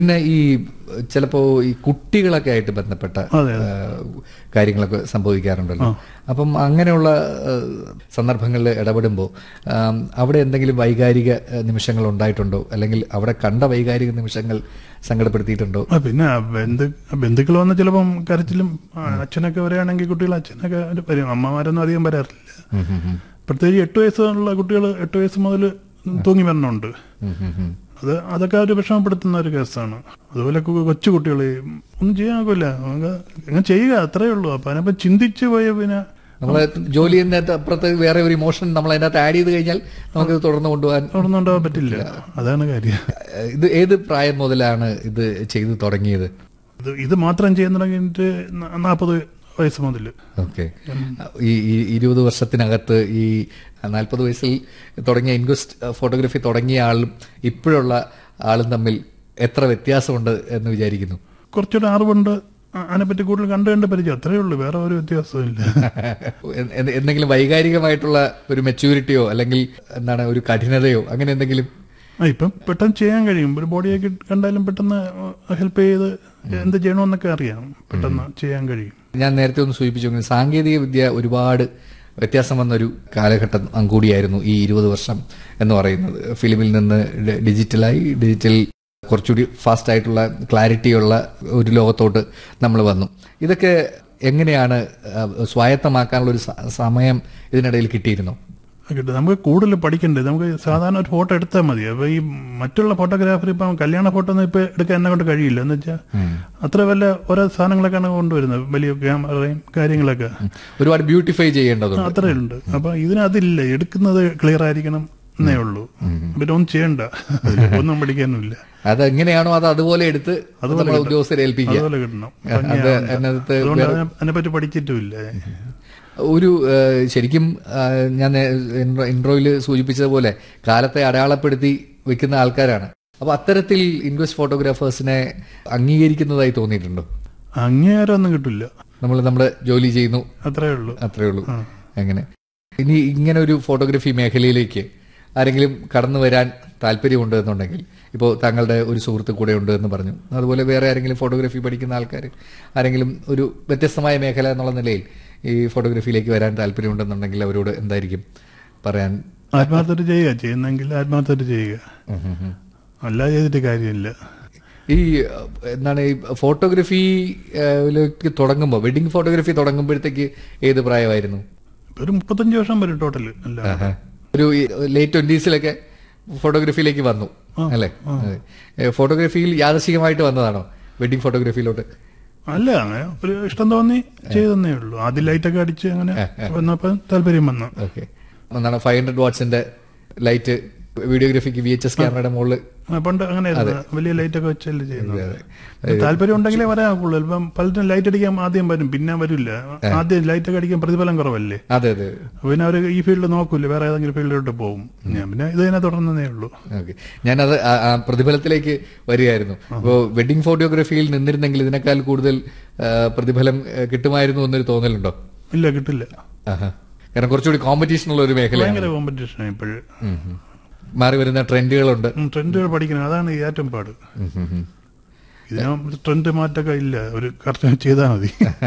പിന്നെ ഈ ചിലപ്പോ ഈ കുട്ടികളൊക്കെ ആയിട്ട് ബന്ധപ്പെട്ട അതെ, ആ, കാര്യങ്ങളൊക്കെ സംഭവിക്കാറുണ്ടല്ലോ അപ്പം അങ്ങനെയുള്ള സന്ദർഭങ്ങളിൽ ഇടപെടുമ്പോൾ ആം, അവിടെ എന്തെങ്കിലും വൈകാരിക ആ, നിമിഷങ്ങൾ ഉണ്ടായിട്ടുണ്ടോ അല്ലെങ്കിൽ അവിടെ കണ്ട വൈകാരിക നിമിഷങ്ങൾ സങ്കടപ്പെടുത്തിയിട്ടുണ്ടോ ആ, പിന്നെ ആ ബന്ധു ബന്ധുക്കൾ വന്ന് ചിലപ്പം കരച്ചിലും ആ, അച്ഛനൊക്കെ വരികയാണെങ്കിൽ കുട്ടികൾ അച്ഛനൊക്കെ വരും അമ്മമാരൊന്നും അധികം വരാറില്ല ഉം, ഉം, ഉം. പ്രത്യേകിച്ച് എട്ട് വയസ്സുള്ള കുട്ടികൾ എട്ട് വയസ്സ് മുതൽ തൂങ്ങി വരണുണ്ട് ഉം, ഉം, ഉം. അത് അതൊക്കെ ഒരു വിഷമപ്പെടുത്തുന്ന ഒരു കേസാണ് അതുപോലെ കു- കൊച്ചു കുട്ടികൾ ഒന്നും ചെയ്യാനാകില്ല അങ്ങനെ ചെയ്യുക അത്രേ ഉള്ളൂ അപ്പൊ അതിനപ്പം ചിന്തിച്ചു പോയ പിന്നെ നമ്മള് ജോലി ചെയ്യുന്നതിനകത്ത് അപ്പുറത്ത് വേറെ ഒരു ഇമോഷൻ നമ്മൾ അതിനകത്ത് ആഡ് ചെയ്ത് കഴിഞ്ഞാൽ നമുക്ക് തുടർന്ന് കൊണ്ടുപോകാൻ തുറന്നുണ്ടാവാൻ പറ്റില്ല അതാണ് കാര്യം ഇത് ഏത് പ്രായം മുതലാണ് ഇത് ചെയ്തു തുടങ്ങിയത് ഇത് ഇത് മാത്രം ചെയ്യാൻ തുടങ്ങിയിട്ട് നാൽപ്പത് വയസ്സ് മുതൽ ഓക്കെ ഈ ഈ ഇരുപത് വർഷത്തിനകത്ത് ഈ നാൽപ്പത് വയസ്സിൽ തുടങ്ങിയ ഇൻക്വസ്റ്റ് ഫോട്ടോഗ്രാഫി തുടങ്ങിയ ആളും ഇപ്പോഴുള്ള ആളും തമ്മിൽ എത്ര വ്യത്യാസമുണ്ട് എന്ന് വിചാരിക്കുന്നു കുറച്ചുകൂടെ അറിവുണ്ട് അ- അതിനെപ്പറ്റി കൂടുതൽ കണ്ടു കണ്ട് പരിചയം അത്രേ ഉള്ളൂ വേറെ ഒരു വ്യത്യാസവും ഇല്ല എ- എ- എന്തെങ്കിലും വൈകാരികമായിട്ടുള്ള ഒരു മെച്യൂരിറ്റിയോ അല്ലെങ്കിൽ എന്താണ് ഒരു കഠിനതയോ അങ്ങനെ എന്തെങ്കിലും ആ, ഇപ്പം പെട്ടെന്ന് ചെയ്യാൻ കഴിയും ഒരു ബോഡിയൊക്കെ കണ്ടാലും പെട്ടെന്ന് ഹെൽപ്പ് ചെയ്ത് എന്ത് ചെയ്യണമെന്നൊക്കെ അറിയാം പെട്ടെന്ന് ചെയ്യാൻ കഴിയും ഞാൻ നേരത്തെ ഒന്ന് സൂചിപ്പിച്ചു സാങ്കേതിക വിദ്യ ഒരുപാട് വ്യത്യാസം വന്നൊരു കാലഘട്ടം കൂടിയായിരുന്നു ഈ ഇരുപത് വർഷം എന്ന് പറയുന്നത് ഫിലിമിൽ നിന്ന് ഡി- ഡിജിറ്റലായി ഡിജിറ്റൽ കുറച്ചുകൂടി ഫാസ്റ്റ് ആയിട്ടുള്ള ക്ലാരിറ്റിയുള്ള ഒരു ലോകത്തോട്ട് നമ്മൾ വന്നു ഇതൊക്കെ എങ്ങനെയാണ് ആ, സ്വായത്തമാക്കാനുള്ള ഒരു സ- സമയം ഇതിനിടയിൽ കിട്ടിയിരുന്നോ കിട്ടും നമുക്ക് കൂടുതൽ പഠിക്കണ്ടേ നമുക്ക് സാധാരണ ഒരു ഫോട്ടോ എടുത്താൽ മതി അപ്പൊ ഈ മറ്റുള്ള ഫോട്ടോഗ്രാഫർ ഇപ്പം കല്യാണ ഫോട്ടോ ഒന്നും ഇപ്പൊ എടുക്കാൻ എന്നെ കൊണ്ട് കഴിയില്ല എന്ന് വെച്ചാൽ അത്ര വല്ല ഓരോ സാധനങ്ങളൊക്കെയാണ് കൊണ്ടുവരുന്നത് വലിയ ക്യാമറയും കാര്യങ്ങളൊക്കെ ഒരുപാട് ബ്യൂട്ടിഫൈ ചെയ്യേണ്ടതുണ്ട് അത്രേ ഉണ്ട് അപ്പൊ ഇതിനതില്ല എടുക്കുന്നത് ക്ലിയർ ആയിരിക്കണം എന്നേ ഉള്ളൂ പിന്നെ ഒന്നും ചെയ്യണ്ട അതില് ഒന്നും പഠിക്കാനുമില്ല അത് എങ്ങനെയാണോ അത് അതുപോലെ എടുത്ത് നമ്മളെ ഉദ്യോഗസ്ഥരെ ഏൽപ്പിക്കുക അതുപോലെ കിട്ടണം അത് അതിനകത്ത് അതുകൊണ്ട് അതിനെ അതിനെപ്പറ്റി പഠിച്ചിട്ടുമില്ല ഒരു ഏഹ്, ശരിക്കും ആഹ്, ഞാൻ ഇൻട്രോയിൽ സൂചിപ്പിച്ചതുപോലെ കാലത്തെ അടയാളപ്പെടുത്തി വെക്കുന്ന ആൾക്കാരാണ് അപ്പൊ അത്തരത്തിൽ ഇൻവെസ്റ്റ് ഫോട്ടോഗ്രാഫേഴ്സിനെ അംഗീകരിക്കുന്നതായി തോന്നിയിട്ടുണ്ടോ അങ്ങേരം ഒന്നും കിട്ടില്ല നമ്മൾ നമ്മുടെ ജോലി ചെയ്യുന്നു അത്രേ ഉള്ളൂ അത്രേ ഉള്ളൂ അങ്ങനെ ഇനി ഇങ്ങനെ ഒരു ഫോട്ടോഗ്രാഫി മേഖലയിലേക്ക് ആരെങ്കിലും കടന്നു വരാൻ താല്പര്യമുണ്ട് എന്നുണ്ടെങ്കിൽ ഇപ്പോൾ താങ്കളുടെ ഒരു സുഹൃത്ത് കൂടെ ഉണ്ട് എന്ന് പറഞ്ഞു അതുപോലെ വേറെ ആരെങ്കിലും ഫോട്ടോഗ്രാഫി പഠിക്കുന്ന ആൾക്കാർ ആരെങ്കിലും ഒരു വ്യത്യസ്തമായ മേഖല എന്നുള്ള നിലയിൽ ഈ ഫോട്ടോഗ്രാഫിയിലേക്ക് വരാൻ താല്പര്യമുണ്ടെന്നുണ്ടെങ്കിൽ അവരോട് എന്തായിരിക്കും പറയാൻ ആത്മാർത്ഥമായിട്ട് ചെയ്യുക ചെയ്യുന്നെങ്കിൽ ആത്മാർത്ഥമായിട്ട് ചെയ്യുക ഉം ഉം ഉം. അല്ലാതെ ചെയ്തിട്ട് കാര്യമില്ല ഈ അഹ്, എന്താണ് ഈ ഫോട്ടോഗ്രാഫിയിലേക്ക് തുടങ്ങുമ്പോൾ വെഡിങ് ഫോട്ടോഗ്രാഫി തുടങ്ങുമ്പോഴത്തേക്ക് ഏത് പ്രായമായിരുന്നു ഇപ്പൊ ഒരു മുപ്പത്തഞ്ച് വർഷം വരും ടോട്ടൽ അല്ല ഒരു ലേറ്റ് ട്വന്റീസിലൊക്കെ ഫോട്ടോഗ്രാഫിയിലേക്ക് വന്നു അല്ലേ അതെ. ഏ, ഫോട്ടോഗ്രാഫിയിൽ യാദർശികമായിട്ട് വന്നതാണോ വെഡിങ് ഫോട്ടോഗ്രാഫിയിലോട്ട് അല്ല അങ്ങനെ ഒരു ഇഷ്ടം തോന്നി ചെയ്തെന്നേ ഉള്ളൂ ആദ്യം ലൈറ്റൊക്കെ അടിച്ച് അങ്ങനെ വന്നപ്പോ താല്പര്യം വന്നു ഓക്കെ എന്താണ് ഫൈവ് ഹൺഡ്രഡ് വാട്ട്സിന്റെ ലൈറ്റ് വീഡിയോഗ്രാഫിക്ക് വി എച്ച് എസ് ക്യാമറയുടെ മുകളിൽ ആ, പണ്ട് അങ്ങനെ വലിയ ലൈറ്റൊക്കെ വെച്ചല്ലേ ചെയ്യുന്നത് താല്പര്യം ഉണ്ടെങ്കിലേ വരാക്കുള്ളൂ ഇപ്പം പലരും ലൈറ്റ് അടിക്കാൻ ആദ്യം വരും പിന്നെ വരില്ല ആദ്യം ലൈറ്റൊക്കെ അടിക്കാൻ പ്രതിഫലം കുറവല്ലേ അതെ അതെ അപ്പൊ പിന്നെ അവർ ഈ ഫീൽഡ് നോക്കൂല വേറെ ഏതെങ്കിലും ഫീൽഡിലോട്ട് പോകും ഞാൻ പിന്നെ ഇത് തന്നെ തുടർന്നതേ ഉള്ളൂ ഓക്കെ ഞാനത് ആ- ആ പ്രതിഫലത്തിലേക്ക് വരികയായിരുന്നു അപ്പോൾ വെഡിങ് ഫോട്ടോഗ്രാഫിയിൽ നിന്നിരുന്നെങ്കിൽ ഇതിനേക്കാൾ കൂടുതൽ ആ, പ്രതിഫലം ആ, കിട്ടുമായിരുന്നു എന്നൊരു തോന്നലുണ്ടോ ഇല്ല കിട്ടില്ല ആഹാ. കാരണം കുറച്ചുകൂടി കോമ്പറ്റീഷൻ ഉള്ള ഒരു മേഖലയാണ് ഭയങ്കര കോമ്പറ്റീഷൻ ഇപ്പോഴ് ഉം, ഉം. മാറി വരുന്ന ട്രെൻഡുകളുണ്ട് ട്രെൻഡുകൾ പഠിക്കണം അതാണ് ഈ ഏറ്റവും പാട് ഉം, ഉം, ഉം. ഇതിന് ട്രെൻഡ് മാറ്റമൊക്കെ ഇല്ല ഒരു കറക്റ്റ് ചെയ്താൽ മതി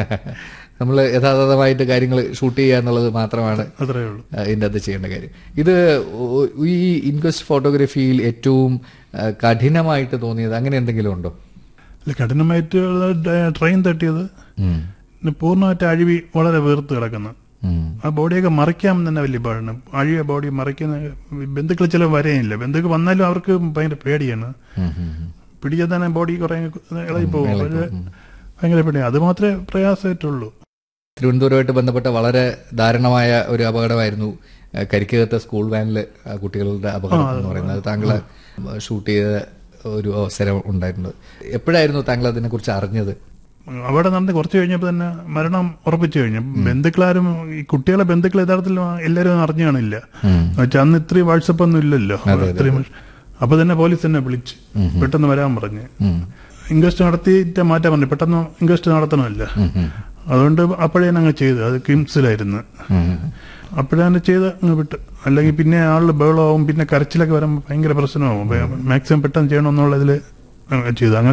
നമ്മൾ യഥാർത്ഥമായിട്ട് കാര്യങ്ങൾ ഷൂട്ട് ചെയ്യുക എന്നുള്ളത് മാത്രമാണ് അത്രേ ഉള്ളൂ ആ, ഇതിന്റെ അകത്ത് ചെയ്യേണ്ട കാര്യം ഇത് ഒ- ഈ ഇൻക്വസ്റ്റ് ഫോട്ടോഗ്രാഫിയിൽ ഏറ്റവും ആ, കഠിനമായിട്ട് തോന്നിയത് അങ്ങനെ എന്തെങ്കിലും ഉണ്ടോ അല്ല കഠിനമായിട്ട് ട്രെയിൻ തട്ടിയത് പിന്നെ പൂർണ്ണമായിട്ട് അഴിവി വളരെ വീർത്ത് കിടക്കുന്നു ഉം. ആ ബോഡിയൊക്കെ മറിക്കാൻ തന്നെ വലിയ പാടാണ് അഴിയ ബോഡി മറിക്കുന്ന ബന്ധുക്കൾ ചില വരെയില്ല ബന്ധുക്കൾ വന്നാലും അവർക്ക് ഭയങ്കര പേടിയാണ് ഉം, ഉം, ഉം. പിടിച്ചാൽ തന്നെ ബോഡി കുറെ ഇളകി പോകും പക്ഷേ ഭയങ്കര പേടിയാണ് അത് മാത്രമേ പ്രയാസമായിട്ടുള്ളൂ തിരുവനന്തപുരമായിട്ട് ബന്ധപ്പെട്ട വളരെ ദാരുണമായ ഒരു അപകടമായിരുന്നു ആ, കരിക്കകത്തെ സ്കൂൾ വാനിൽ കുട്ടികളുടെ അപകടം എന്ന് പറയുന്നത് അത് താങ്കൾ ഷൂട്ട് ചെയ്ത ഒരു അവസരം ഉണ്ടായിരുന്നത് എപ്പോഴായിരുന്നു താങ്കൾ അതിനെക്കുറിച്ച് അറിഞ്ഞത് അവിടെ നടന്ന് കുറച്ച് കഴിഞ്ഞപ്പോൾ തന്നെ മരണം ഉറപ്പിച്ചു കഴിഞ്ഞു ബന്ധുക്കളാരും ഈ കുട്ടികളെ ബന്ധുക്കൾ യഥാർത്ഥത്തിൽ എല്ലാവരും അറിഞ്ഞു കാണില്ല എന്നുവെച്ചാൽ അന്ന് ഇത്രയും വാട്സപ്പ് ഒന്നും ഇല്ലല്ലോ ഇത്രയും അപ്പൊ തന്നെ പോലീസ് തന്നെ വിളിച്ച് പെട്ടെന്ന് വരാൻ പറഞ്ഞ് ഉം. ഇൻക്വസ്റ്റ് നടത്തിയിട്ട് മാറ്റാൻ പറഞ്ഞു പെട്ടെന്ന് ഇൻക്വസ്റ്റ് നടത്തണമല്ല ഉം, ഉം. അതുകൊണ്ട് അപ്പോഴേ അങ്ങ് ചെയ്തു അത് കിംസിലായിരുന്നു ഉം. അപ്പോഴാണ് ചെയ്ത് അങ്ങ് വിട്ട് അല്ലെങ്കിൽ പിന്നെ ആളിൽ ബഹളമാവും പിന്നെ കരച്ചിലൊക്കെ വരുമ്പോൾ ഭയങ്കര പ്രശ്നമാവും മാക്സിമം പെട്ടെന്ന് ചെയ്യണമെന്നുള്ളതിൽ ചെയ്തു അങ്ങനെ